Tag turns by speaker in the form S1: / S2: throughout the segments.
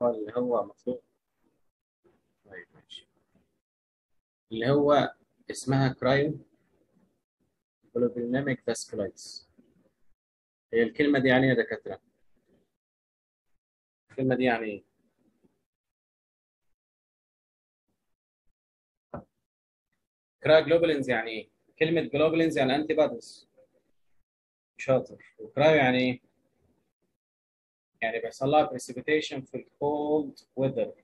S1: هو اللي هو مطلوب طيب ماشي اللي هو اسمها كرايو بولوبيناميك فاسكولايتس هي الكلمة دي يعني ايه يا دكاترة؟ الكلمة دي يعني ايه؟ كرايوجلوبولينز يعني ايه؟ كلمة جلوبولينز يعني انتي بوديز شاطر وكرايو يعني ايه؟ يعني بيحصل لها بريسيبيتيشن في الكولد ويذر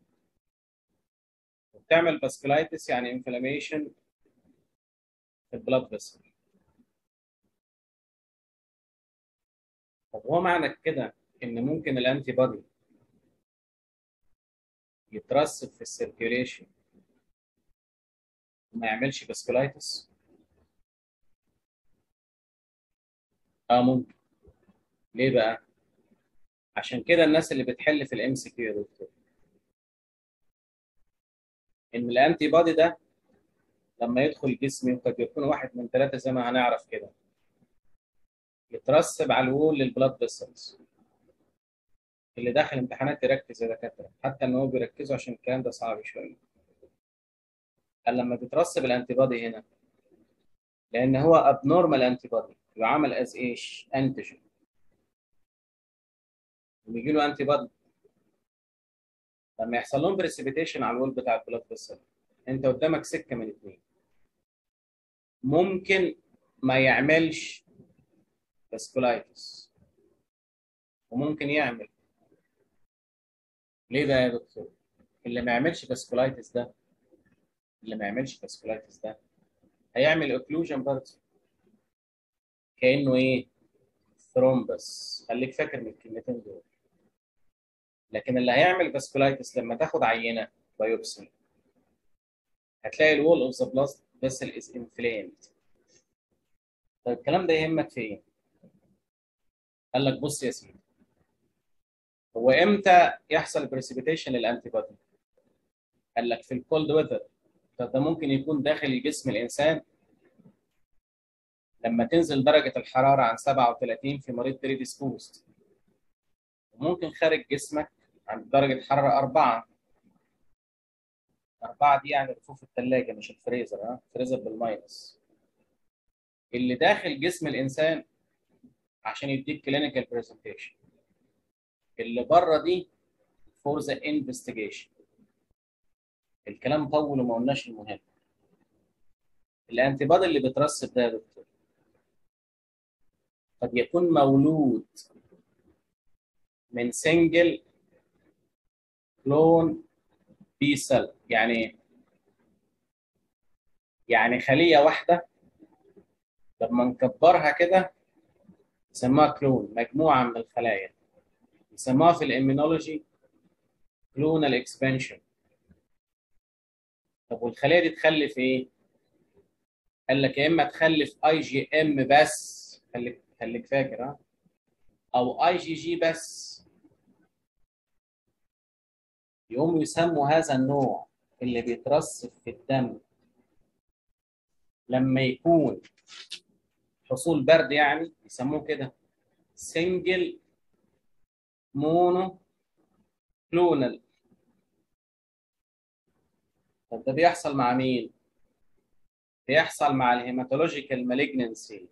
S1: وبتعمل فاسكولايتس يعني انفلاميشن في البلاد فيسل طب هو معنى كده ان ممكن الانتي بودي يترسب في السيركيوليشن وما يعملش فاسكولايتس اه ممكن ليه بقى عشان كده الناس اللي بتحل في الام سي كيو يا دكتور ان الانتي بودي ده لما يدخل جسمي وقد يكون واحد من ثلاثه زي ما هنعرف كده يترسب على الوول للبلاد فيسلز اللي داخل امتحانات يركز يا دكاتره حتى ان هو بيركزوا عشان الكلام ده صعب شويه قال لما بيترسب الانتي بودي هنا لان هو ابنورمال انتي بودي يعامل از ايش انتيجين وبيجي له انتي بودي لما يحصل لهم بريسيبيتيشن على الوول بتاع البلاد فيسل انت قدامك سكه من اثنين ممكن ما يعملش فاسكولايتس وممكن يعمل ليه ده يا دكتور؟ اللي ما يعملش فاسكولايتس ده اللي ما يعملش فاسكولايتس ده هيعمل اوكلوجن برضه كانه ايه؟ ثرومبس خليك فاكر من الكلمتين دول لكن اللي هيعمل فاسكولايتس لما تاخد عينه بايوبسي هتلاقي الوول اوف ذا بلاد فيسل از انفليمد طيب الكلام ده يهمك في ايه؟ قال لك بص يا سيدي هو امتى يحصل بريسيبيتيشن للانتي بودي؟ قال لك في الكولد ويذر طب ده ممكن يكون داخل جسم الانسان لما تنزل درجه الحراره عن 37 في مريض بريديسبوست وممكن خارج جسمك عند درجه حراره 4 أربعة دي يعني رفوف الثلاجة مش الفريزر ها الفريزر بالماينس اللي داخل جسم الإنسان عشان يديك كلينيكال برزنتيشن اللي بره دي فور ذا انفستيجيشن الكلام طول وما قلناش المهم الانتي بودي اللي بترسب ده يا دكتور قد يكون مولود من سنجل كلون بي سيل يعني يعني خليه واحده لما نكبرها كده يسموها كلون مجموعه من الخلايا يسموها في الامينولوجي كلونال اكسبانشن طب والخليه دي تخلف ايه؟ قال لك يا اما تخلف اي جي ام بس خليك خليك فاكر ها او اي جي جي بس يقوموا يسموا هذا النوع اللي بيترسب في الدم لما يكون حصول برد يعني يسموه كده سنجل مونو كلونال طب ده بيحصل مع مين؟ بيحصل مع الهيماتولوجيكال مالجنسي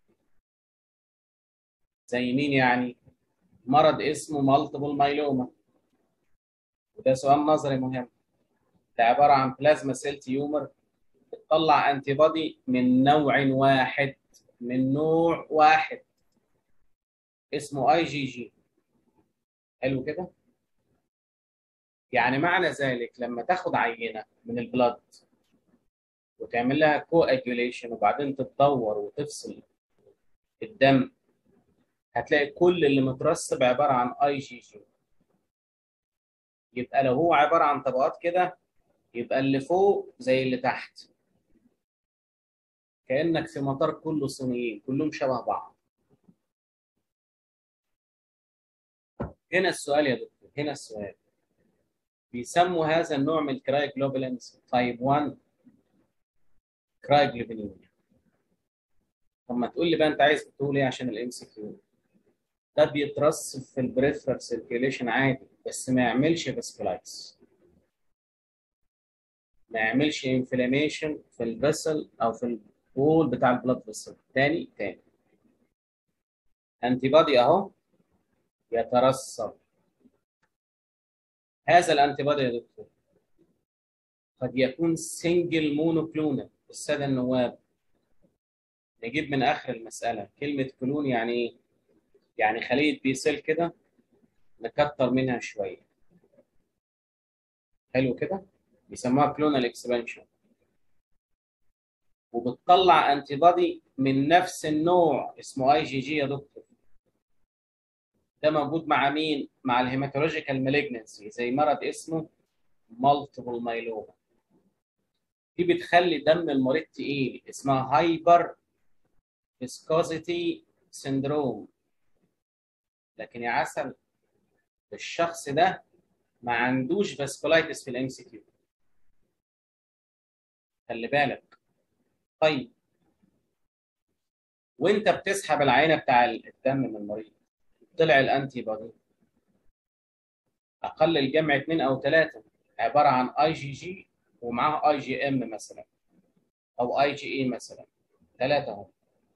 S1: زي مين يعني؟ مرض اسمه مالتيبل مايلوما وده سؤال نظري مهم ده عباره عن بلازما سيل تيومر بتطلع انتي بودي من نوع واحد من نوع واحد اسمه اي جي جي حلو كده يعني معنى ذلك لما تاخد عينه من البلد وتعمل لها كو اجوليشن وبعدين تتدور وتفصل الدم هتلاقي كل اللي مترسب عباره عن اي جي جي يبقى لو هو عباره عن طبقات كده يبقى اللي فوق زي اللي تحت كانك في مطار كله صينيين كلهم شبه بعض هنا السؤال يا دكتور هنا السؤال بيسموا هذا النوع من الكرايوجلوبولينز تايب 1 كرايوجلوبولينيا طب ما تقول لي بقى انت عايز تقول ايه عشان الام سي كيو ده بيترسب في البريفرال سيركيوليشن عادي بس ما يعملش فاسكولايتس ما يعملش انفلاميشن في الفيسل او في الوول بتاع البلاد فيسل تاني تاني انتي بادي اهو يترسب هذا الانتي بادي يا دكتور قد يكون سنجل مونوكلونال الساده النواب نجيب من اخر المساله كلمه كلون يعني ايه يعني خليه بي سيل كده نكتر منها شويه حلو كده بيسموها كلونال اكسبانشن وبتطلع انتي بادي من نفس النوع اسمه اي جي جي يا دكتور ده موجود مع مين مع الهيماتولوجيكال مالجنسي زي مرض اسمه مالتيبل مايلوما دي بتخلي دم المريض تقيل اسمها هايبر فيسكوزيتي سندروم لكن يا عسل الشخص ده ما عندوش فاسكولايتس في الام سي كيو خلي بالك طيب وانت بتسحب العينه بتاع الدم من المريض طلع الانتي بودي اقل الجمع اثنين او ثلاثه عباره عن اي جي جي ومعاها اي جي ام مثلا او اي جي اي مثلا ثلاثه هم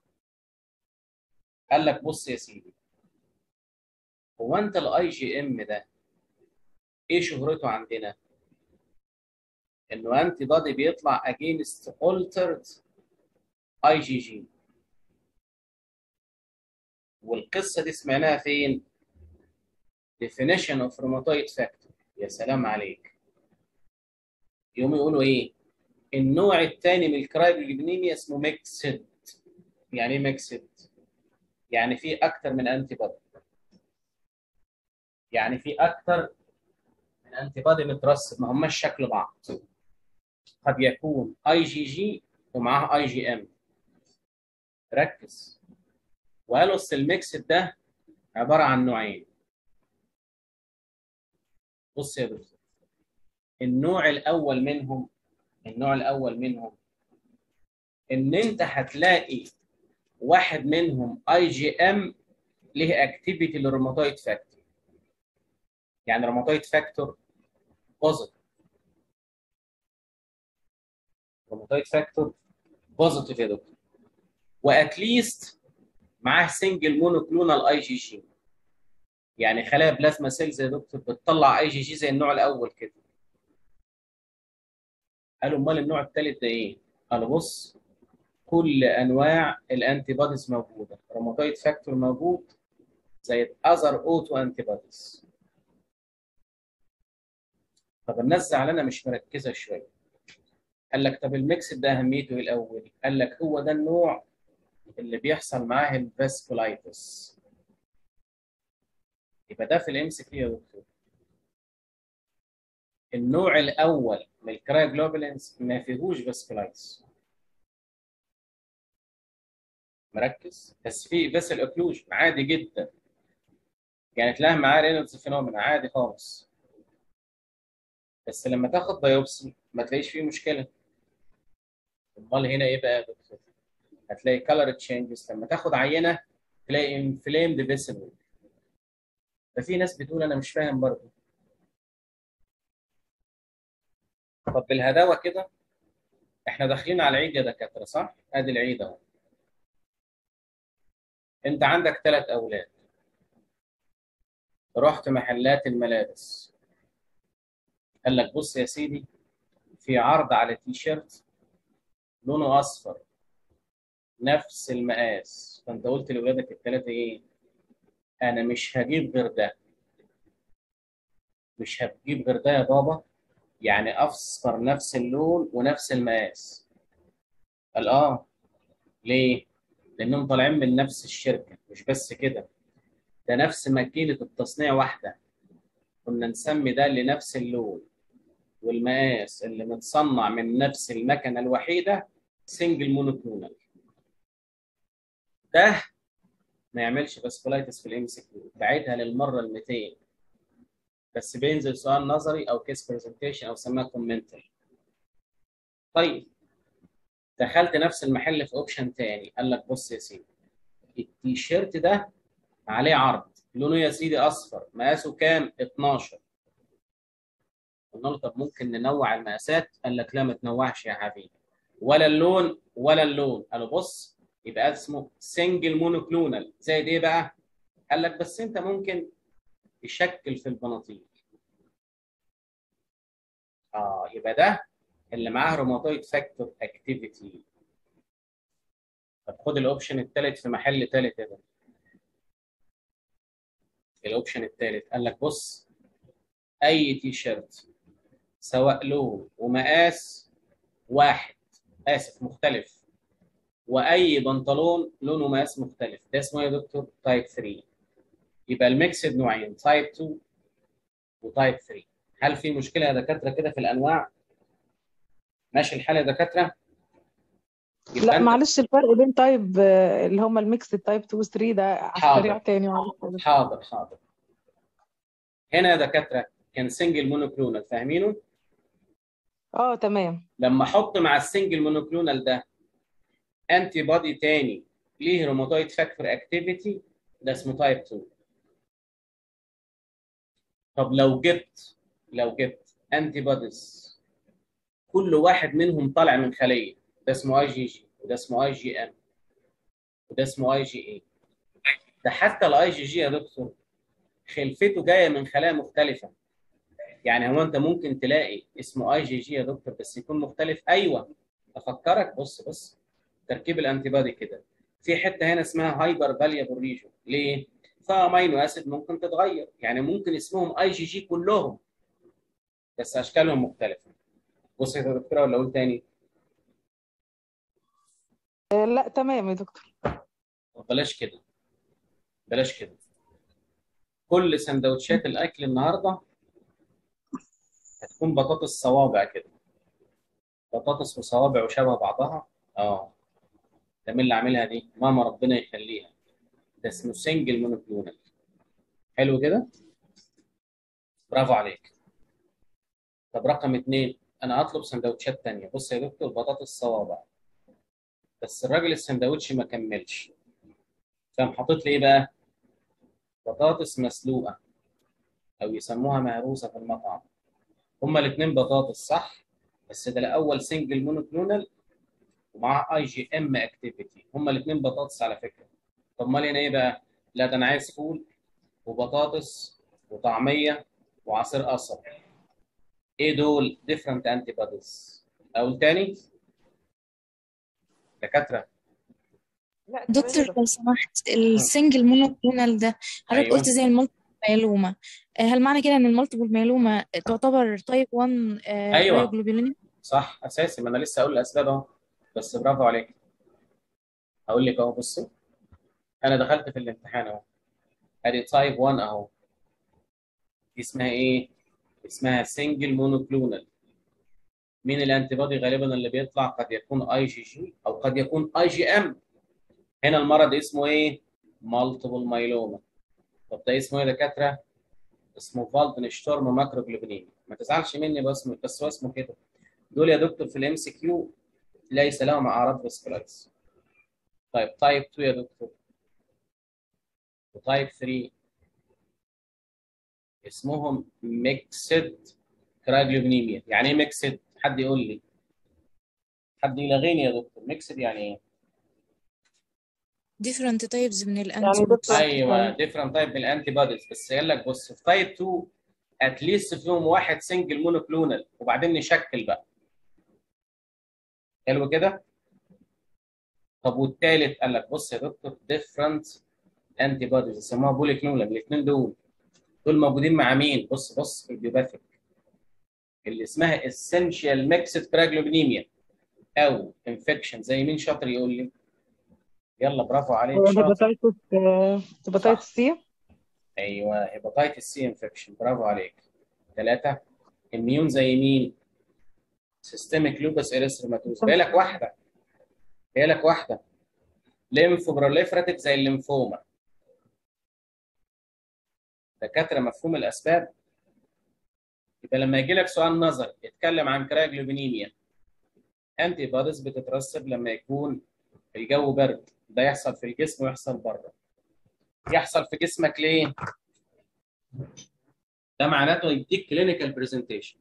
S1: قال لك بص يا سيدي هو انت الاي جي ام ده ايه شهرته عندنا؟ انه انتي بادي بيطلع against altered اي جي جي والقصه دي سمعناها فين؟ definition of rheumatoid factor يا سلام عليك يقوموا يقولوا ايه؟ النوع الثاني من الكرايبوجينيميا اسمه ميكسد يعني ايه ميكسد؟ يعني في اكتر من انتي بادي يعني في اكتر من انتي بادي مترسب ما هماش شكل بعض قد يكون اي جي جي ومعاه اي جي ام ركز وقالوا اصل الميكس ده عباره عن نوعين بص يا دكتور النوع الاول منهم النوع الاول منهم ان انت هتلاقي واحد منهم اي جي ام ليه اكتيفيتي للروماتويد فاكتور يعني روماتويد فاكتور بوزيتيف روماتويد فاكتور بوزيتيف يا دكتور واتليست معاه سنجل مونوكلونال اي جي جي يعني خلايا بلازما سيلز يا دكتور بتطلع اي جي جي زي النوع الاول كده قالوا امال النوع الثالث ده ايه؟ قالوا بص كل انواع الانتي بوديز موجوده روماتويد فاكتور موجود زي اذر اوتو انتي بوديز طب الناس زعلانه مش مركزه شويه قال لك طب الميكس ده اهميته ايه الاول؟ قال لك هو ده النوع اللي بيحصل معاه الفاسكولايتس يبقى ده في الام سي كيو يا دكتور النوع الاول من الكرايوجلوبولينز ما فيهوش فاسكولايتس مركز بس في فيسل اوكلوجن عادي جدا يعني تلاقي معاه رينولدز فينومينا عادي خالص بس لما تاخد بايوبسي ما تلاقيش فيه مشكله امال هنا ايه بقى يا دكتور هتلاقي كلر تشينجز لما تاخد عينه تلاقي انفليمد فيسل ففي ناس بتقول انا مش فاهم برضه طب بالهداوه كده احنا داخلين على العيد يا دكاتره صح؟ ادي العيد اهو انت عندك ثلاث اولاد رحت محلات الملابس قال لك بص يا سيدي في عرض على تي شيرت لونه اصفر نفس المقاس فانت قلت لاولادك الثلاثه ايه انا مش هجيب غير ده مش هجيب غير ده يا بابا يعني اصفر نفس اللون ونفس المقاس قال اه ليه لانهم طالعين من نفس الشركه مش بس كده ده نفس ماكينه التصنيع واحده كنا نسمي ده لنفس اللون والمقاس اللي متصنع من نفس المكنه الوحيده سنجل مونوكلونال ده ما يعملش فاسكولايتس في الام سي كيو بعيدها للمره ال 200 بس بينزل سؤال نظري او كيس برزنتيشن او سماها كومنتري طيب دخلت نفس المحل في اوبشن تاني قال لك بص يا سيدي التيشيرت ده عليه عرض لونه يا سيدي اصفر مقاسه كام 12 قلنا له طب ممكن ننوع المقاسات قال لك لا ما تنوعش يا حبيبي ولا اللون ولا اللون قالوا بص يبقى اسمه سنجل مونوكلونال زائد ايه بقى قال لك بس انت ممكن تشكل في البناطيل اه يبقى ده اللي معاه روماتويد فاكتور اكتيفيتي طب خد الاوبشن الثالث في محل ثالث يا ده الاوبشن الثالث قال لك بص اي تي شيرت سواء لون ومقاس واحد اسف مختلف واي بنطلون لونه مقاس مختلف ده اسمه ايه يا دكتور تايب 3 يبقى الميكسد نوعين تايب 2 وتايب 3 هل في مشكله يا دكاتره كده في الانواع ماشي الحال يا دكاتره يبقى
S2: لا
S1: أنت-
S2: معلش الفرق بين تايب آه، اللي هم الميكس تايب 2 و 3 ده على
S1: حاضر.
S2: السريع تاني معلش
S1: حاضر حاضر هنا يا دكاتره كان سنجل مونوكلونال فاهمينه
S2: اه تمام
S1: لما احط مع السنجل مونوكلونال ده انتي بودي تاني ليه روماتويد فاكتور اكتيفيتي ده اسمه تايب 2 طب لو جبت لو جبت انتي بوديز كل واحد منهم طالع من خليه ده اسمه اي جي جي وده اسمه اي جي ام وده اسمه اي جي اي ده حتى الاي جي جي يا دكتور خلفته جايه من خلايا مختلفه يعني هو انت ممكن تلاقي اسمه اي جي جي يا دكتور بس يكون مختلف ايوه افكرك بص بص تركيب الانتي بادي كده في حته هنا اسمها هايبر فاليابل ريجون ليه؟ فامينو اسيد ممكن تتغير يعني ممكن اسمهم اي جي جي كلهم بس اشكالهم مختلفه بص يا دكتوره ولا اقول تاني
S2: آه، لا تمام يا دكتور
S1: طب بلاش كده بلاش كده كل سندوتشات الاكل النهارده هتكون بطاطس صوابع كده بطاطس وصوابع وشبه بعضها اه ده مين اللي عاملها دي ماما ربنا يخليها ده اسمه سنجل مونوكلونال حلو كده برافو عليك طب رقم اتنين انا هطلب سندوتشات تانية بص يا دكتور بطاطس صوابع بس الراجل السندوتش ما كملش فقام حاطط لي ايه بقى بطاطس مسلوقه او يسموها مهروسه في المطعم هما الاثنين بطاطس صح بس ده الاول سنجل مونوكلونال ومعاه اي جي ام اكتيفيتي هما الاثنين بطاطس على فكره طب امال هنا ايه بقى لا ده انا عايز فول وبطاطس وطعميه وعصير قصب ايه دول ديفرنت انتي بوديز اقول تاني دكاتره
S2: لا
S3: دكتور لو سمحت السنجل مونوكلونال ده حضرتك
S1: أيوة.
S3: قلت زي المالتيبل مايلوما آه، هل معنى كده ان المالتيبل مايلوما تعتبر تايب 1
S1: أيوة.
S3: كرايوجلوبولينيا
S1: صح اساسي ما انا لسه اقول الاسباب اهو بس برافو عليك هقول لك اهو بصوا انا دخلت في الامتحان اهو ادي تايب 1 اهو دي اسمها ايه اسمها سنجل مونوكلونال مين الانتي بودي غالبا اللي بيطلع قد يكون اي جي جي او قد يكون اي جي ام هنا المرض اسمه ايه مالتيبل مايلوما طب ده اسمه ايه يا دكاتره اسمه فالدنشتورم ماكروجلوبينيميا ما تزعلش مني بس بس هو اسمه كده دول يا دكتور في الام سي كيو ليس لهم اعراض فاسكولايتس طيب تايب 2 يا دكتور وتايب 3 اسمهم ميكسد كراجلوبينيميا يعني ايه ميكسد حد يقول لي حد يلغيني يا دكتور ميكسد يعني ايه
S3: different types من
S2: يعني
S3: الانتي
S2: دكتور
S1: ايوه ديفرنت تايب من الانتي بوديز بس قال لك بص في تايب 2 اتليست فيهم واحد سنجل مونوكلونال وبعدين نشكل بقى حلو كده طب والثالث قال لك بص يا دكتور ديفرنت انتي بوديز يسموها بوليكلونال الاثنين دول دول موجودين مع مين بص بص في البيوباثيك اللي اسمها اسينشال ميكسد كراجلوبينيميا او انفكشن زي مين شاطر يقول لي يلا برافو عليك شاطر
S2: هيباتيتس هيباتيتس سي
S1: ايوه هيباتيتس سي انفكشن برافو عليك ثلاثه اميون زي مين سيستميك لوبس اريثروماتوز باقي لك واحده باقي لك واحده ليمفوبروليفراتيف زي الليمفوما دكاتره مفهوم الاسباب يبقى لما يجي لك سؤال نظري يتكلم عن كرايوجلوبينيميا انتي بوديز بتترسب لما يكون الجو برد ده يحصل في الجسم ويحصل بره يحصل في جسمك ليه؟ ده معناته يديك كلينيكال برزنتيشن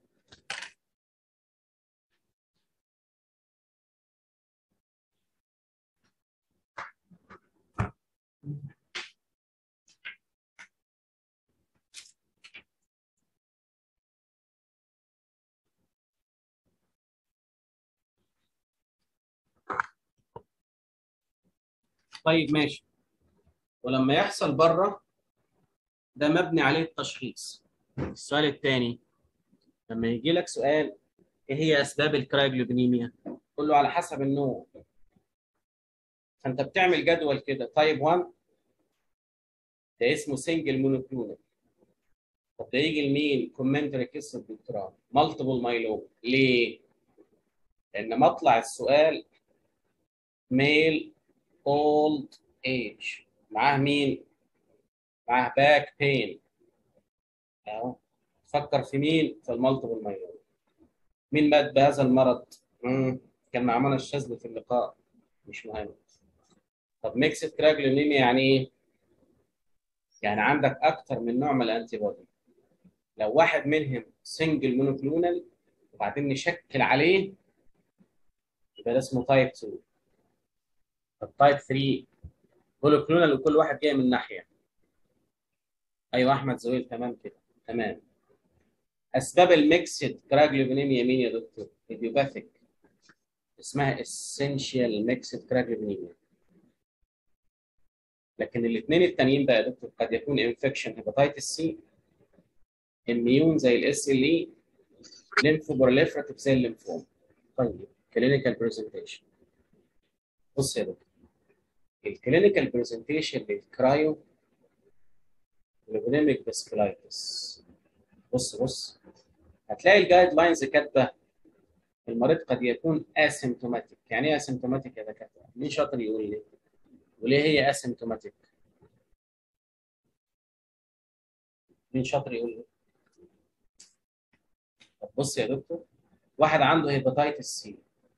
S1: طيب ماشي ولما يحصل بره ده مبني عليه التشخيص السؤال الثاني لما يجي لك سؤال ايه هي اسباب الكرايوجلوبينيميا قول له على حسب النوع فانت بتعمل جدول كده تايب 1 ده اسمه سنجل مونوكلونال طب ده يجي لمين كومنتري كيس الدكتوراه مالتيبل مايلوم ليه لان مطلع السؤال ميل اولد ايج معاه مين معاه باك بين اهو فكر في مين في المالتيبل مايلوم مين مات بهذا المرض مم. كان معانا الشاذلي في اللقاء مش مهم طب ميكسد كراجلونيميا يعني ايه يعني عندك اكتر من نوع من الانتي بودي لو واحد منهم سنجل مونوكلونال وبعدين نشكل عليه يبقى ده اسمه تايب 2 التايب 3 مونوكلونال وكل واحد جاي من ناحيه ايوه احمد زويل تمام كده تمام اسباب الميكسد كراجلوبينيميا مين يا دكتور؟ ايديوباثيك اسمها اسينشال ميكسد كراجلوبينيميا لكن الاثنين التانيين بقى يا دكتور قد يكون انفكشن هيباتيتس سي اميون زي الاس ال اي ليمفوبروليفراتيف زي الليمفوم طيب كلينيكال برزنتيشن بص يا دكتور الكلينيكال برزنتيشن للكرايو لوبينيميك فاسكولايتس بص بص هتلاقي الجايد لاينز كاتبه المريض قد يكون اسيمتوماتيك يعني ايه اسيمتوماتيك يا دكاتره مين شاطر يقول لي وليه هي اسيمتوماتيك مين شاطر يقول لي طب بص يا دكتور واحد عنده هيباتيتس سي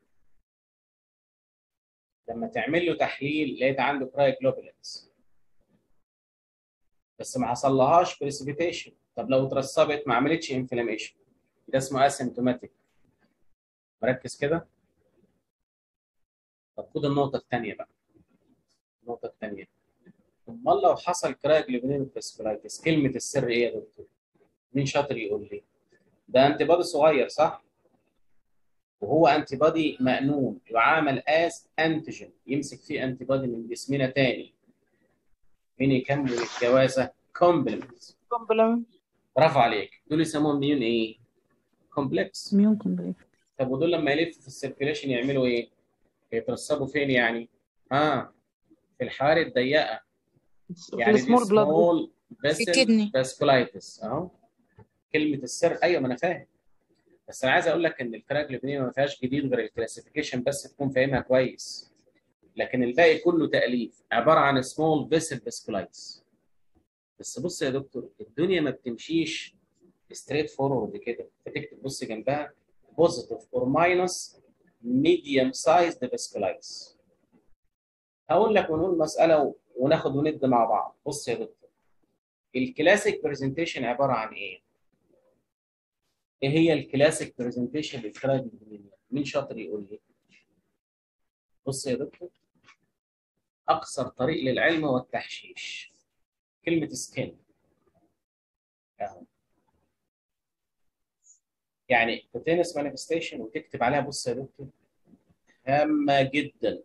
S1: لما تعمل له تحليل لقيت عنده كرايوجلوبولينز بس ما حصلهاش بريسبيتيشن طب لو اترسبت ما عملتش انفلاميشن ده اسمه اسيمتوماتيك مركز كده طب خد النقطه الثانيه بقى النقطه الثانيه امال لو حصل كرايوجلوبولين فاسكولايتس كلمه السر ايه يا دكتور مين شاطر يقول لي ده انتي بادي صغير صح وهو انتي بادي مأنون يعامل از انتيجين يمسك فيه انتي بادي من جسمنا تاني مين يكمل الجوازه كومبلمنت
S2: كومبلمنت
S1: برافو عليك دول يسموهم ميون ايه كومبلكس
S2: ميون كومبلكس
S1: طب ودول لما يلفوا في السيركيليشن يعملوا ايه يترسبوا فين يعني اه في الحواري الضيقه
S2: في
S1: يعني دي
S2: السمول بلاد
S1: سمول
S3: في الكدني.
S1: فاسكولايتس اهو كلمه السر ايوه ما انا فاهم بس انا عايز اقول لك ان الكراجلوبينيا ما فيهاش جديد غير الكلاسيفيكيشن بس تكون فاهمها كويس لكن الباقي كله تاليف عباره عن سمول فيسل فاسكولايتس بس بص يا دكتور الدنيا ما بتمشيش ستريت فورورد كده فتكتب بص جنبها بوزيتيف اور ماينس ميديوم سايزد فاسكولايتس هقول لك ونقول مساله و- وناخد وند مع بعض بص يا دكتور الكلاسيك برزنتيشن عباره عن ايه؟ ايه هي الكلاسيك برزنتيشن للكرايوجلوبينيميا؟ مين شاطر يقول لي؟ بص يا دكتور اقصر طريق للعلم هو التحشيش كلمه سكين اهو يعني كوتينس مانيفستيشن وتكتب عليها بص يا دكتور هامه جدا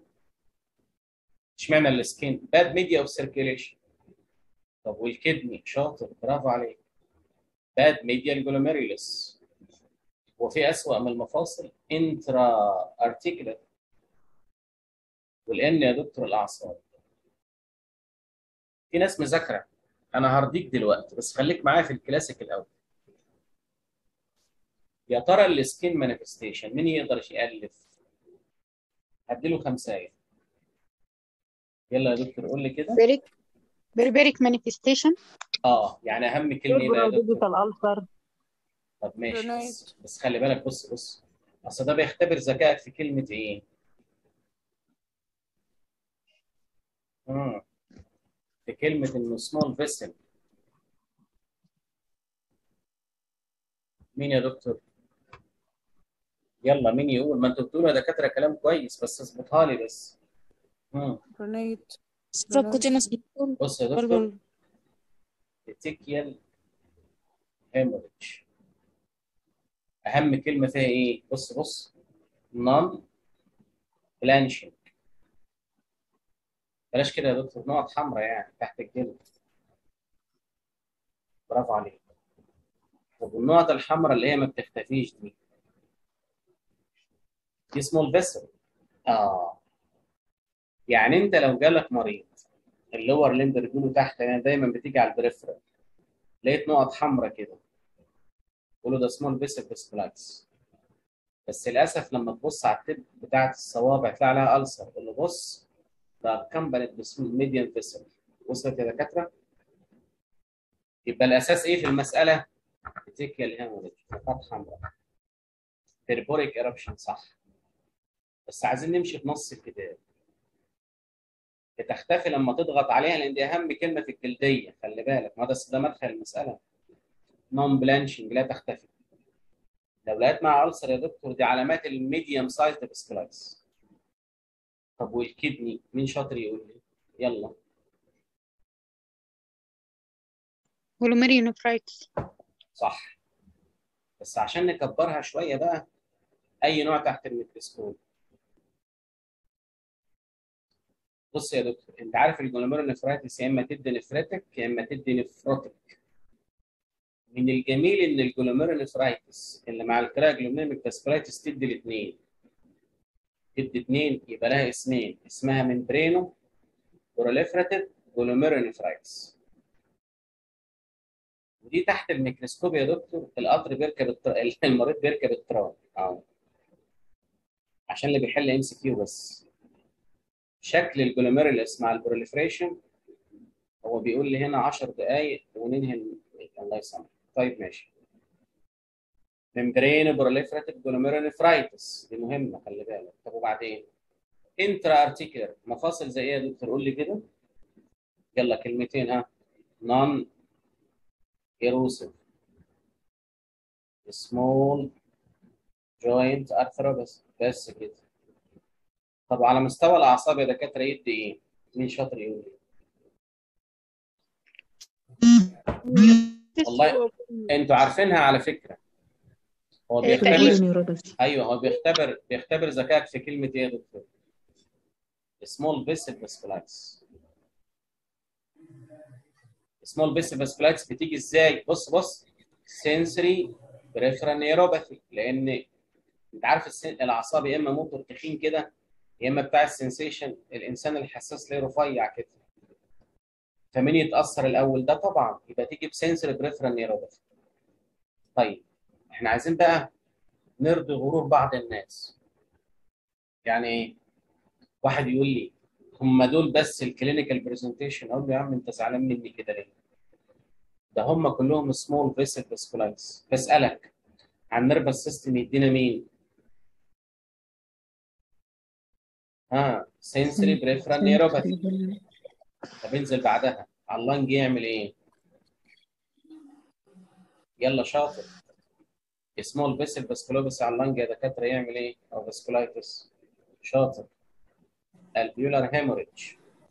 S1: اشمعنى السكين باد ميديا اوف سيركيليشن طب والكدني شاطر برافو عليك باد ميديا الجلوميريولس وفي اسوأ من المفاصل انترا ارتيكولار والان يا دكتور الاعصاب في ناس مذاكره انا هرضيك دلوقتي بس خليك معايا في الكلاسيك الاول يا ترى السكين مانيفستيشن مين يقدر يالف هديله خمسايه يلا يا دكتور قول لي كده
S4: بيريك بيربيريك مانيفستيشن
S1: اه يعني اهم كلمه ايه بقى يا دكتور
S2: ديجيتال ألسر
S1: طب ماشي
S4: رونايد.
S1: بس, بس خلي بالك بص بص اصل ده بيختبر ذكائك في كلمه ايه؟ مم. في كلمه انه سمول فيسل مين يا دكتور يلا مين يقول ما انتوا بتقولوا يا دكاتره كلام كويس بس اظبطها لي بس مم.
S2: برونيت
S3: سبكوتينس بتقول
S1: بص يا دكتور
S3: بلبل
S1: بتيكيال هيموريدج اهم كلمه فيها ايه بص بص نون بلانشنج بلاش كده يا دكتور نقط حمراء يعني تحت الجلد برافو عليك طب والنقط الحمراء اللي هي ما بتختفيش دي دي سمول فيسل اه يعني انت لو جالك مريض اللور ليمب رجوله تحت يعني دايما بتيجي على البريفرال لقيت نقط حمراء كده قولوا ده سمول فيسل فيسكولايتس بس للاسف لما تبص على التب بتاعت الصوابع تلاقي عليها ألسر قول له بص ده كمبلت باسم ميديان فيسل وصلت يا دكاتره يبقى الاساس ايه في المساله؟ بتيكيال هيموريج نقاط حمراء بيربوريك ايربشن صح بس عايزين نمشي في نص الكتاب بتختفي لما تضغط عليها لان دي اهم كلمه في الجلديه خلي بالك ما ده ده مدخل المساله نون بلانشنج لا تختفي لو لقيت مع ألسر يا دكتور دي علامات الميديوم سايز ديسكلايز طب والكدني مين شاطر يقول لي يلا
S4: glomerulonephritis
S1: صح بس عشان نكبرها شويه بقى اي نوع تحت الميكروسكوب بص يا دكتور انت عارف الجلوميرونيفرايتس يا اما تدي نفرتك يا اما تدي نفروتك من الجميل ان الجلوميرونيفرايتس اللي مع الكراجلوميرونيك فاسكولايتس تدي الاثنين تدي اثنين يبقى لها اسمين اسمها ممبرينو بروليفراتيف جلوميرونيفرايتس ودي تحت الميكروسكوب يا دكتور القطر بيركب التر... المريض بيركب الترام اه عشان اللي بيحل ام سي كيو بس شكل الجلوميرولس مع البروليفريشن هو بيقول لي هنا 10 دقائق وننهي ال- الله يسامحك طيب ماشي ممبرين بروليفراتيف جلوميرونيفرايتس دي مهمه خلي بالك طب وبعدين انترا ارتيكولار مفاصل زي ايه يا دكتور قول لي كده يلا كلمتين ها نون ايروسيف سمول جوينت ارثروبس بس كده طب على مستوى الاعصاب يا دكاتره يدي ايه؟ مين شاطر يقول لي؟ والله انتوا عارفينها على فكره هو
S4: إيه،
S1: بيختبر
S4: تقريبا.
S2: نيوروباثي
S1: ايوه هو بيختبر بيختبر ذكائك في كلمه ايه يا دكتور؟ سمول فيسل فاسكولايتس سمول فيسل فاسكولايتس بتيجي ازاي؟ بص بص سنسوري بريفرال نيوروباثي لان انت عارف السن... الاعصاب يا اما موتور تخين كده يا اما بتاع السنسيشن الانسان الحساس ليه رفيع كده فمين يتاثر الاول ده طبعا يبقى تيجي بسنسوري بريفرال نيوروباثي طيب احنا عايزين بقى نرضي غرور بعض الناس يعني ايه واحد يقول لي هم دول بس الكلينيكال برزنتيشن اقول له يا عم انت زعلان مني كده ليه ده هم كلهم سمول فيسل فاسكولايتس بسالك عن نيرفس سيستم يدينا مين ها سنسوري بريفرال نيوروباثي طب انزل بعدها على اللنج يعمل ايه يلا شاطر سمول فيسل فاسكولوبس على اللنج يا دكاتره يعمل ايه او فاسكولايتس شاطر الفيولار هيموريدج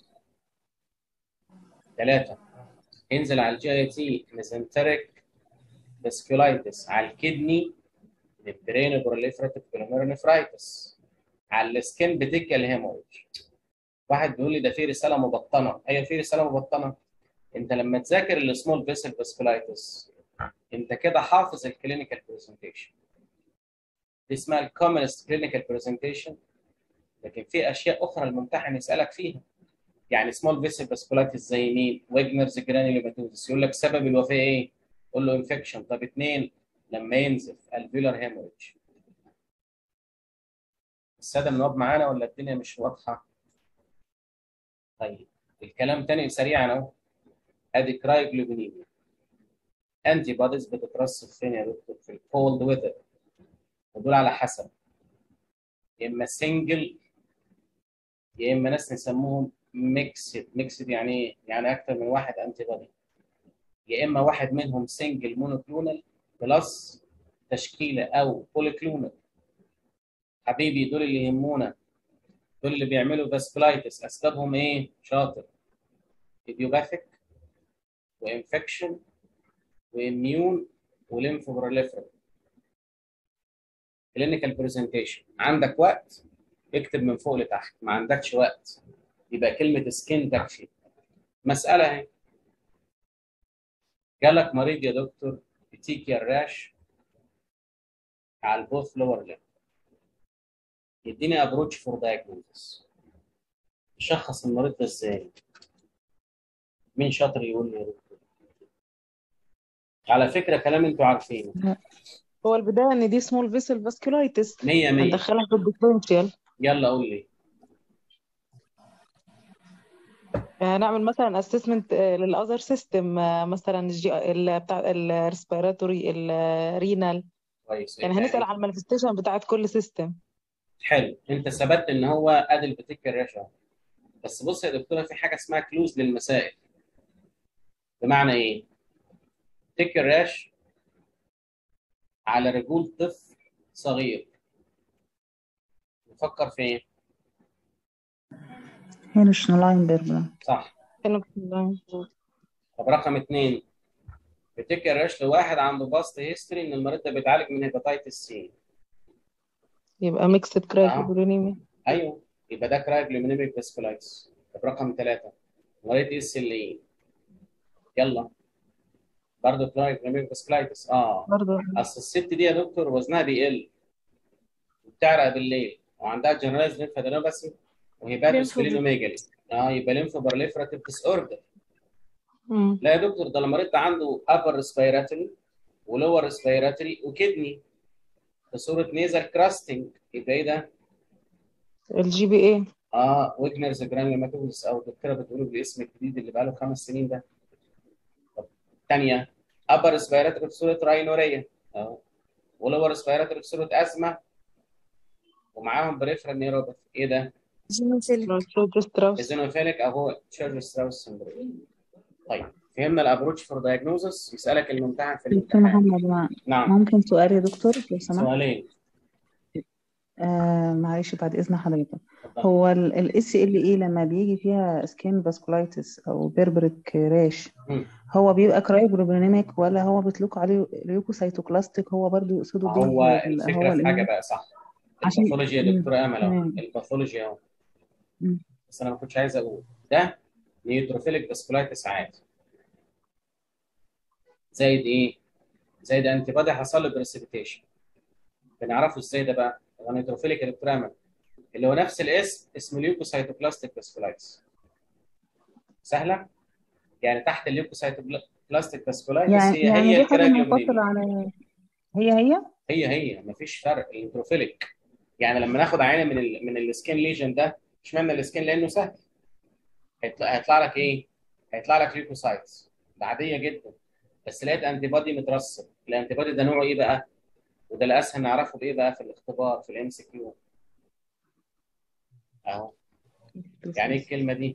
S1: ثلاثة انزل على الجي اي تي ميزنتريك فاسكولايتس على الكدني ممبرين بروليفراتيف جلوميرونيفرايتس على السكين بتيكال هيموريدج واحد بيقول لي ده في رساله مبطنه ايوه في رساله مبطنه انت لما تذاكر السمول فيسل فاسكولايتس انت كده حافظ الكلينيكال برزنتيشن دي اسمها الكومنست كلينيكال برزنتيشن لكن في اشياء اخرى الممتحن يسالك فيها يعني سمول فيسل فاسكولايتس زي مين ويجنرز جرانيولوماتوزس يقول لك سبب الوفاه ايه قول له انفكشن طب اثنين لما ينزف الفيولار هيموريدج الساده النواب معانا ولا الدنيا مش واضحه طيب الكلام تاني سريعا اهو ادي كرايوجلوبينيميا انتي بوديز بتترسب فين يا دكتور في الكولد ويذر ودول على حسب يا اما سنجل يا اما ناس نسموهم ميكسد ميكسد يعني ايه؟ يعني اكتر من واحد انتي بودي يا اما واحد منهم سنجل مونوكلونال بلس تشكيله او بوليكلونال حبيبي دول اللي يهمونا دول اللي بيعملوا فاسكولايتس اسبابهم ايه؟ شاطر ايديوباثيك وانفكشن واميون وليمفوبروليفرال كلينيكال برزنتيشن عندك وقت اكتب من فوق لتحت ما عندكش وقت يبقى كلمه سكين تكفي مساله اهي جالك مريض يا دكتور بتيجي الراش على البوث لور ليب يديني ابروتش فور دايجنوزس شخص المريض ده ازاي مين شاطر يقول لي يا دكتور على فكره كلام انتوا عارفينه
S2: هو البداية ان دي سمول فيسل فاسكولايتس
S1: 100 100
S2: هندخلها في الديفرنشال
S1: يلا قول لي
S2: هنعمل مثلا اسسمنت للاذر سيستم مثلا الجي ال- بتاع الريسبيراتوري الرينال
S1: كويس
S2: يعني هنسأل على المانيفستيشن بتاعت كل سيستم
S1: حلو انت ثبت ان هو ادي البتيك راشا بس بص يا دكتوره في حاجه اسمها كلوز للمسائل بمعنى ايه؟ تيك الراش على رجول طفل صغير نفكر في ايه؟
S5: هيرشنلاين بيربلا
S1: صح طب رقم اثنين بتيك الراش لواحد عنده باست هيستوري ان المريض ده بيتعالج من هيباتيتس سي
S2: يبقى ميكسد كرايكوبولينيميا
S1: ايوه يبقى ده كرايجلومينيميك فاسكولايتس طب رقم ثلاثة مريض اس ال اي يلا برضه كرايجلومينيميك فاسكولايتس اه
S2: برضه
S1: اصل الست دي يا دكتور وزنها بيقل وبتعرق بالليل وعندها جنرالايز ليمفادينوباثي وهيباتوسكلينوميجالي اه يبقى ليمفوبرليفراتيف ديس اوردر
S2: مم.
S1: لا يا دكتور ده المريض ده عنده upper respiratory ولور respiratory وكدني في صورة نيزل كراستنج يبقى ايه ده؟
S2: الجي بي اي
S1: اه ويجنرز جرانيوماتوس او الدكتوره بتقوله بالاسم الجديد اللي بقاله خمس سنين ده طب الثانيه ابر ريسبيراتوري في صوره راينوريه اه ولور ريسبيراتوري في صوره ازمه ومعاهم بريفرال نيوروباثي ايه ده؟
S3: جينوفيليك
S2: ستراوس
S1: ايزونوفيليك او هو تشارج ستراوس سندروم طيب فهمنا الابروتش فور دايجنوزس يسالك الممتحن في
S5: دكتور
S1: الامتحان
S5: محمد ما-
S1: نعم
S5: ممكن سؤال يا دكتور لو سمحت
S1: سؤالين
S5: آه معلش بعد إذن حضرتك
S1: اتفضل.
S5: هو الاس ال اي لما بيجي فيها سكين فاسكولايتس او بيربريك راش
S1: مم.
S5: هو بيبقى كرايوجلوبينيميك ولا هو بيطلق عليه ليوكوسايتوكلاستيك هو برضو يقصدوا بيه
S1: هو
S5: ال-
S1: الفكره في
S5: ال-
S1: حاجه بقى صح
S5: عشان-
S1: الباثولوجي يا
S5: مم.
S1: دكتوره امل اهو
S5: تمام.
S1: الباثولوجي اهو
S5: مم.
S1: بس انا ما كنتش عايز اقول ده نيوتروفيليك فاسكولايتس عادي زايد ايه؟ زايد انتي بادي حصل له بريسبيتيشن بنعرفه ازاي ده بقى؟ هو نيوتروفيليك الكترامل اللي هو نفس الاسم اسمه ليوكوسايتوبلاستيك فاسكولايتس سهله؟ يعني تحت الليوكوسايتوبلاستيك فاسكولايتس
S5: يعني
S1: هي
S5: يعني
S1: هي
S5: دي حاجة
S1: الكراجلومينيميا
S5: منفصلة على هي هي
S1: هي هي مفيش فرق النيوتروفيليك يعني لما ناخد عينه من ال من السكين ليجن ده اشمعنى السكين لانه سهل هيطلع, هيطلع لك ايه؟ هيطلع لك ليوكوسايتس ده عاديه جدا بس لقيت انتي بادي مترسب الانتي بادي ده نوعه ايه بقى؟ وده الاسهل نعرفه بايه بقى في الاختبار في الام سي كيو اهو يعني ايه الكلمه دي؟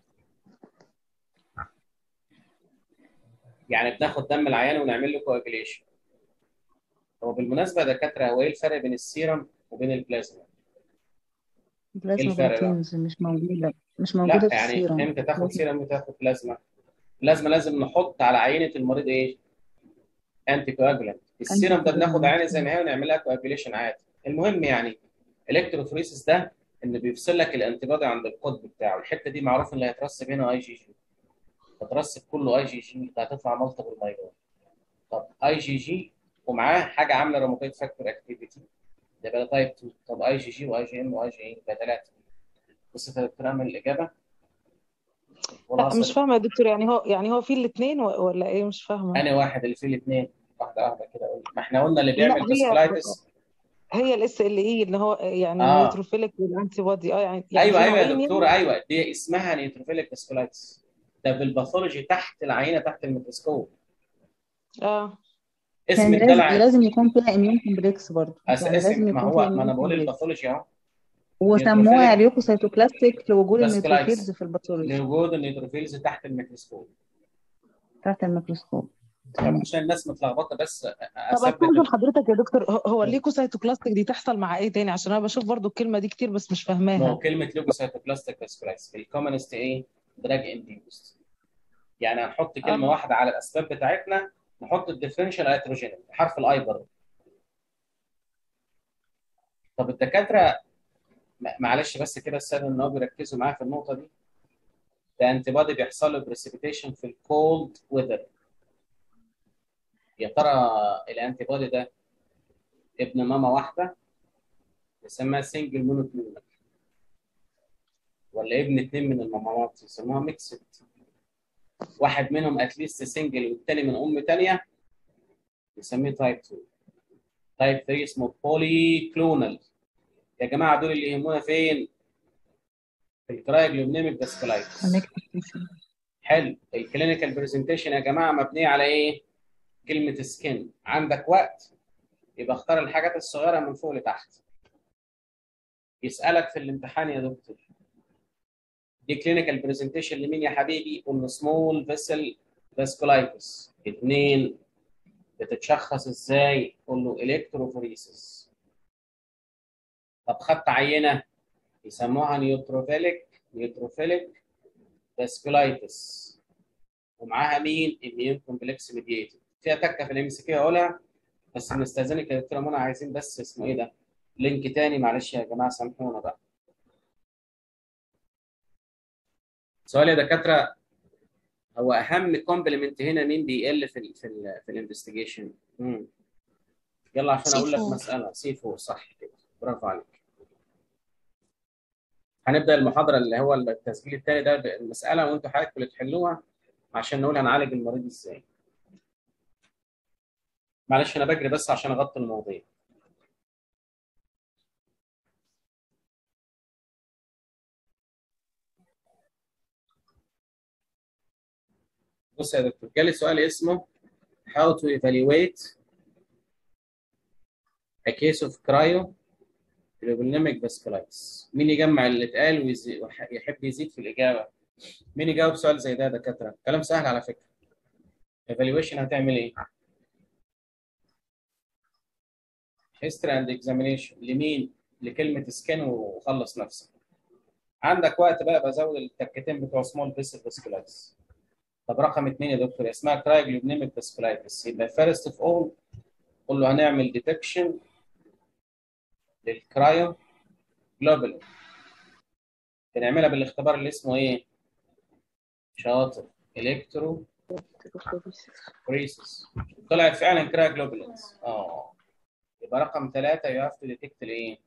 S1: يعني بناخد دم العيان ونعمل له كواجيليشن هو بالمناسبه يا دكاتره هو ايه الفرق بين السيرم وبين البلازما؟
S5: بلازما
S1: الفرق بقى؟
S5: بروتينز مش موجودة مش موجودة
S1: لا
S5: في
S1: يعني
S5: السيرم
S1: امتى تاخد سيرم وامتى تاخد بلازما؟ بلازما لازم نحط على عينه المريض ايه؟ انتي كواجولانت السيرم ده بناخد عينه زي ما هي ونعمل لها كواجوليشن عادي المهم يعني الكتروفوريسيس ده ان بيفصل لك الانتي بادي عند القطب بتاعه الحته دي معروف ان هيترسب هنا اي جي جي هترسب كله اي جي جي ده هتطلع مالتيبل مايلون طب اي جي جي ومعاه حاجه عامله روماتويد فاكتور اكتيفيتي ده بقى تايب 2 طب اي جي جي واي جي ام واي جي ام يبقى ثلاثه بص يا دكتور امل الاجابه
S2: لا مش فاهمة يا دكتور يعني هو يعني هو في الاثنين ولا ايه مش فاهمة
S1: انا واحد اللي فيه الاثنين واحده واحده كده قول. ما احنا قلنا اللي
S2: لا
S1: بيعمل
S2: هي
S1: فاسكولايتس
S2: هي الاس ال اي اللي هو يعني
S1: آه.
S2: النيوتروفيليك والانتي بودي اه يعني يعني
S1: ايوه
S2: في
S1: ايوه يا
S2: نوعين
S1: دكتوره
S2: يعني
S1: ايوه دي اسمها نيوتروفيليك فاسكولايتس ده بالباثولوجي تحت العينه تحت الميكروسكوب
S2: اه
S1: اسم
S5: يعني
S1: الدلع
S5: لازم لازم يكون فيها اميون كومبلكس برضه
S1: أس...
S5: يعني
S1: اسم
S5: لازم
S1: ما
S5: يكون
S1: هو
S5: فيها
S1: ما انا
S5: اميون
S1: بقول
S5: كومبلكس
S1: الباثولوجي اهو
S5: وسموها
S1: نيوتروفيليك
S5: اليوكوسيتوبلاستيك لوجود النيوتروفيلز
S1: فاسكولايتس
S5: في الباثولوجي
S1: لوجود النيوتروفيلز تحت الميكروسكوب
S5: تحت الميكروسكوب
S1: طب
S5: تمام
S1: عشان الناس متلخبطه بس
S2: طب
S1: اثبت
S2: استاذن
S1: ال-
S2: حضرتك يا دكتور هو- هو الليكوسايتوبلاستيك دي تحصل مع ايه تاني عشان انا بشوف برضو الكلمه دي كتير بس مش
S1: ما هو
S2: فاهماها
S1: كلمه لوجوسيتوبلاستيك فاسكولايتس الكومنست ايه؟ دراج انديوست يعني هنحط كلمه
S2: اه
S1: واحده على الاسباب بتاعتنا نحط الديفرنشال هيتروجينيتي حرف الاي برضه طب الدكاتره م- معلش بس كده الساده ان هو بيركزوا معايا في النقطه دي ده انتي بادي بيحصل له بريسيبيتيشن في الكولد ويذر يا ترى الانتي بادي ده ابن ماما واحده يسمى سنجل مونوكلونال ولا ابن اثنين من المامات يسموها ميكسد واحد منهم اتليست سنجل والتاني من ام تانيه نسميه تايب 2 تايب 3 اسمه بولي كلونال يا جماعه دول اللي يهمونا فين؟ في الكرايوجلوبنيميك فاسكولايتس حلو الكلينيكال برزنتيشن يا جماعه مبنيه على ايه؟ كلمه سكين عندك وقت يبقى اختار الحاجات الصغيره من فوق لتحت يسالك في الامتحان يا دكتور دي كلينيكال برزنتيشن لمين يا حبيبي؟ قلنا سمول فيسل فاسكولايتس اثنين بتتشخص ازاي؟ قول له الكتروفوريسيس طب خدت عينه يسموها نيوتروفيليك نيوتروفيليك فاسكولايتس ومعاها مين؟ اميون كومبلكس ميديتد فيها تكه في الام سي كيو اقولها بس بنستاذنك يا دكتوره منى عايزين بس اسمه ايه ده؟ لينك تاني معلش يا جماعه سامحونا بقى. سؤال يا دكاتره هو اهم كومبلمنت هنا مين بيقل في ال في ال في الانفستيجيشن؟ يلا عشان اقول لك
S3: C4.
S1: مساله سي 4 صح كده برافو عليك. هنبدا المحاضره اللي هو التسجيل الثاني ده بالمساله وانتوا حضرتك اللي تحلوها عشان نقول هنعالج المريض ازاي. معلش انا بجري بس عشان اغطي المواضيع. بص يا دكتور جالي سؤال اسمه how to evaluate a case of cryo Phlebotomic vasculitis مين يجمع اللي اتقال ويزي- ويحب يزيد في الإجابة مين يجاوب سؤال زي ده يا دكاترة كلام سهل على فكرة evaluation هتعمل ايه history and examination لمين لكلمة سكان وخلص نفسك عندك وقت بقى بزود التكتين بتوع small vessel vasculitis طب رقم اثنين يا دكتور اسمها cryoglobulinemic vasculitis يبقى first of all قول له هنعمل detection للكرايو جلوبولين بنعملها بالاختبار اللي اسمه ايه؟ شاطر الكترو فريسس طلعت فعلا كرايو جلوبولينز اه يبقى رقم ثلاثة يو هاف تو ديتكت الايه؟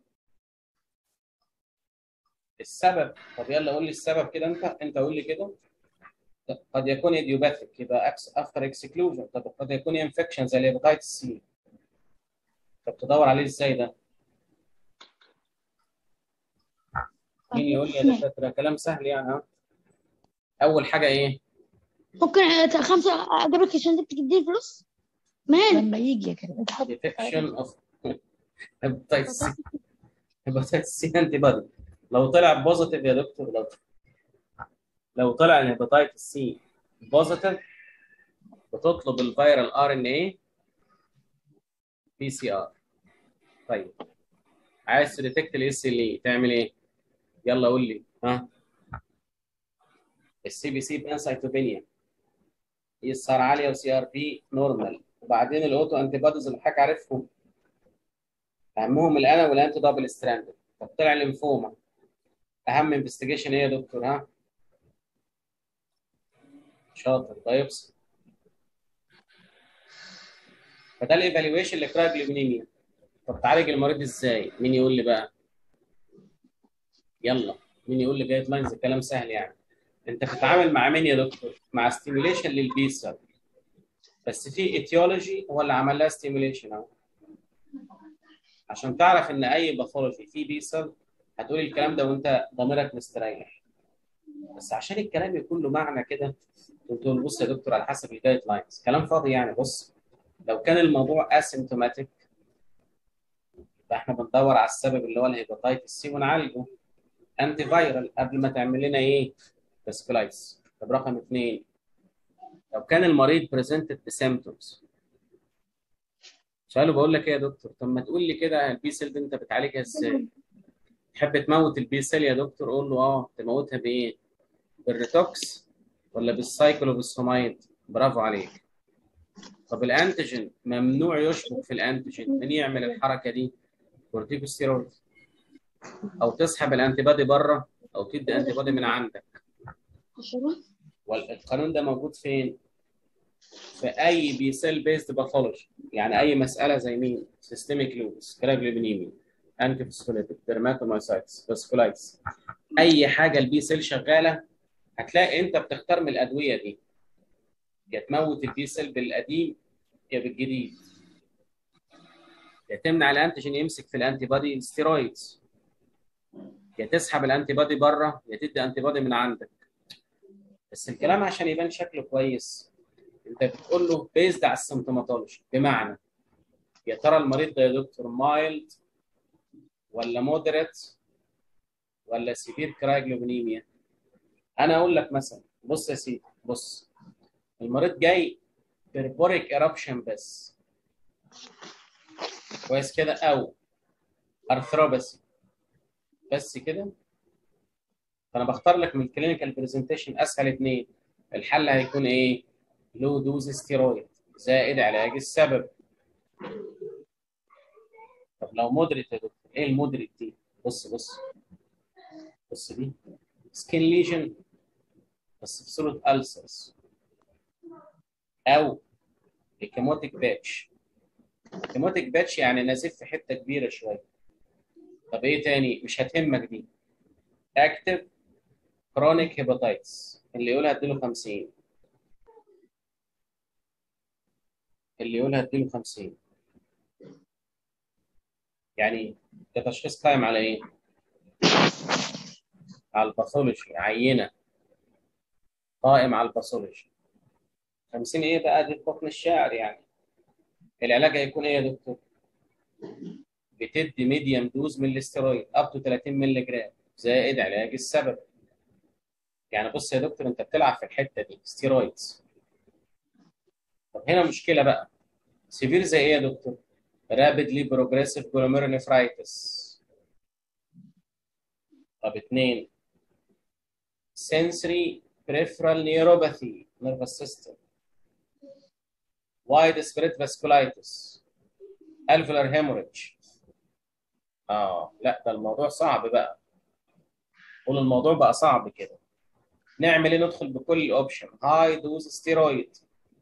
S1: السبب طب يلا قول لي السبب كده انت انت قول لي كده قد يكون ايديوباثيك يبقى افتر اكسكلوجن طب قد يكون انفكشن زي الهيباتيتس سي طب تدور عليه ازاي ده؟ مين يقول لي يا دكاتره كلام سهل يعني ها اول حاجه ايه
S6: ممكن آه، خمسة أجيبك عشان انت بتديني فلوس مالك
S3: لما يجي يا كريم
S1: ديتكشن اوف هيباتيتس سي هيباتيتس سي انتي بادي لو طلع بوزيتيف يا دكتور لو لو طلع الهيباتيتس سي بوزيتيف بتطلب الفيرال ار ان اي بي سي ار طيب عايز تديتكت الاس ال اي تعمل ايه؟ يلا قول لي ها السي بي سي بانسايتوبينيا اي اس ار عاليه وسي ار بي نورمال وبعدين الاوتو انتي بوديز اللي حضرتك عارفهم اهمهم الانا والانتي دبل ستراند طب طلع الليمفوما اهم انفستيجيشن ايه يا دكتور ها؟ شاطر بايوبسي فده الايفالويشن لكرايوجلوبينيميا طب تعالج المريض ازاي؟ مين يقول لي بقى؟ يلا مين يقول لي جايد لاينز الكلام سهل يعني انت بتتعامل مع مين يا دكتور؟ مع ستيميوليشن للبي سيل بس في ايتيولوجي هو اللي عمل لها ستيميوليشن اهو عشان تعرف ان اي باثولوجي فيه بي سيل هتقول الكلام ده وانت ضميرك مستريح بس عشان الكلام يكون له معنى كده تقول بص يا دكتور على حسب الجايد لاينز كلام فاضي يعني بص لو كان الموضوع اسيمتوماتيك يبقى احنا بندور على السبب اللي هو الهيباتيتس سي ونعالجه انتي فايرال قبل ما تعمل لنا ايه فاسكولايتس طب رقم اثنين لو كان المريض بريزنتد بسيمتومز سؤاله بقول لك ايه يا دكتور طب ما تقول لي كده البي سيل دي انت بتعالجها ازاي تحب تموت البي سيل يا دكتور قول له اه تموتها بايه بالريتوكس ولا بالسايكلوبسفومايد برافو عليك طب الانتيجين ممنوع يشبك في الانتيجين مين يعمل الحركه دي كورتيكوستيرويد او تسحب الانتي بادي بره او تدي انتي بادي من عندك والقانون ده موجود فين في اي بي سيل بيست باثولوجي يعني اي مساله زي مين سيستميك لوبس كراجلوبينيميا انتي فوسفوليتيك ديرماتومايسايتس فاسكولايتس اي حاجه البي سيل شغاله هتلاقي انت بتختار من الادويه دي يا تموت البي سيل بالقديم يا بالجديد يا تمنع الانتيجين يمسك في الانتي بادي ستيرويدز يا تسحب الانتي بادي بره يا تدي انتي بادي من عندك بس الكلام عشان يبان شكله كويس انت بتقول له بيزد على السيمتوماتولوجي بمعنى يا ترى المريض ده يا دكتور مايلد ولا مودريت ولا سيفير كرايجلوبينيميا انا اقول لك مثلا بص يا سيدي بص المريض جاي بيربوريك ايربشن بس كويس كده او ارثروباسي بس كده فانا بختار لك من الكلينيكال برزنتيشن اسهل اثنين الحل هيكون ايه لو دوز ستيرويد زائد علاج السبب طب لو مودريت يا دكتور ايه المودريت دي بص بص بص دي سكين ليجن بس في صوره ألسرز او الكيموتيك باتش الكيموتيك باتش يعني نزيف في حته كبيره شويه طب ايه تاني مش هتهمك دي اكتف كرونيك هيباتايتس اللي يقولها اديله 50 اللي يقولها اديله 50 يعني ده تشخيص قائم على ايه؟ على الباثولوجي عينه قائم على الباثولوجي 50 ايه بقى دي بطن الشاعر يعني العلاج هيكون ايه يا دكتور؟ بتدي ميديم دوز من الاسترويد اب تو 30 مللي جرام زائد علاج السبب يعني بص يا دكتور انت بتلعب في الحته دي ستيرويدز طب هنا مشكله بقى سيفير زي ايه يا دكتور؟ رابيدلي بروجريسيف جلوميرونيفرايتس طب اثنين sensory peripheral neuropathy nervous system widespread vasculitis alveolar hemorrhage اه لا ده الموضوع صعب بقى قول الموضوع بقى صعب كده نعمل ايه ندخل بكل الاوبشن هاي دوز ستيرويد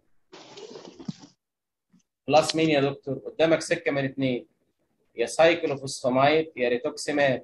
S1: بلس مين يا دكتور قدامك سكه من اثنين يا سايكلوفوسفامايد يا ريتوكسيماب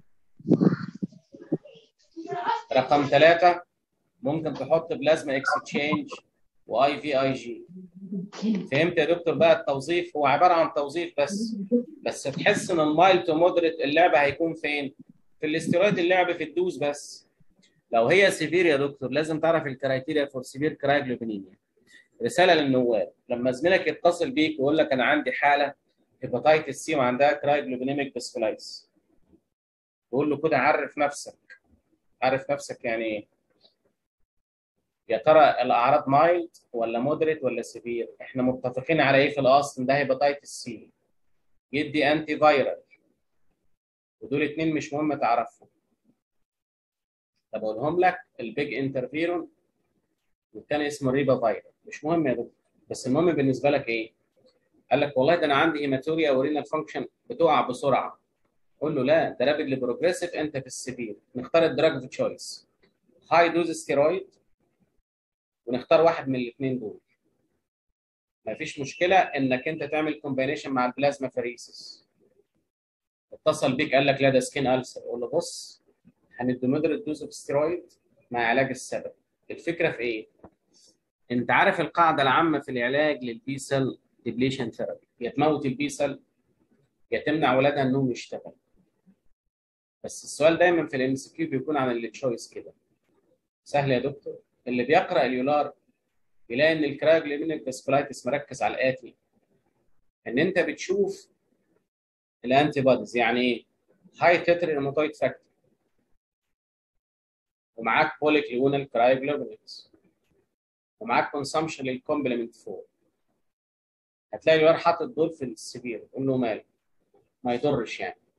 S1: رقم ثلاثة ممكن تحط بلازما اكستشينج واي في اي جي فهمت يا دكتور بقى التوظيف هو عباره عن توظيف بس بس تحس ان المايل تو مودريت اللعب هيكون فين؟ في الاستيرويد اللعب في الدوز بس لو هي سيفير يا دكتور لازم تعرف الكرايتيريا فور سيفير كرايجلوبينيميا رساله للنواب لما زميلك يتصل بيك ويقول لك انا عندي حاله هيباتيتس سي وعندها كرايجلوبينيميك بسكولايتس قول له كده عرف نفسك عرف نفسك يعني ايه يا ترى الاعراض مايلد ولا مودريت ولا سيفير احنا متفقين على ايه في الاصل ده هيباتيتس سي يدي انتي فايرال ودول اتنين مش مهم تعرفهم طب اقولهم لك البيج انترفيرون والتاني اسمه ريبا فايرال مش مهم يا دكتور بس المهم بالنسبه لك ايه؟ قال لك والله ده انا عندي هيماتوريا ورينال فانكشن بتقع بسرعه قول له لا ده رابيدلي بروجريسيف انت في السيفير نختار الدراج اوف تشويس هاي دوز ستيرويد ونختار واحد من الاثنين دول مفيش مشكله انك انت تعمل كومبينيشن مع البلازما فريسيس اتصل بيك قال لك لا ده سكين ألسر قول له بص هندي مودريت دوز اوف ستيرويد مع علاج السبب الفكره في ايه؟ انت عارف القاعده العامه في العلاج للبي سيل ديبليشن ثيرابي يا تموت البي سيل يا تمنع ولادها انهم يشتغلوا بس السؤال دايما في الام سي كيو بيكون عن التشويس كده سهل يا دكتور اللي بيقرا اليولار يلاقي ان الكرايوجليمينيك فاسكولايتس مركز على الاتي ان انت بتشوف الانتي بوديز يعني ايه هاي تتر ريموتويد فاكتور ومعاك بوليكلونال كرايوجلوبولينز ومعاك كونسامشن للكومبلمنت 4 هتلاقي الواد حاطط دول في السبير قول له ماله ما يضرش يعني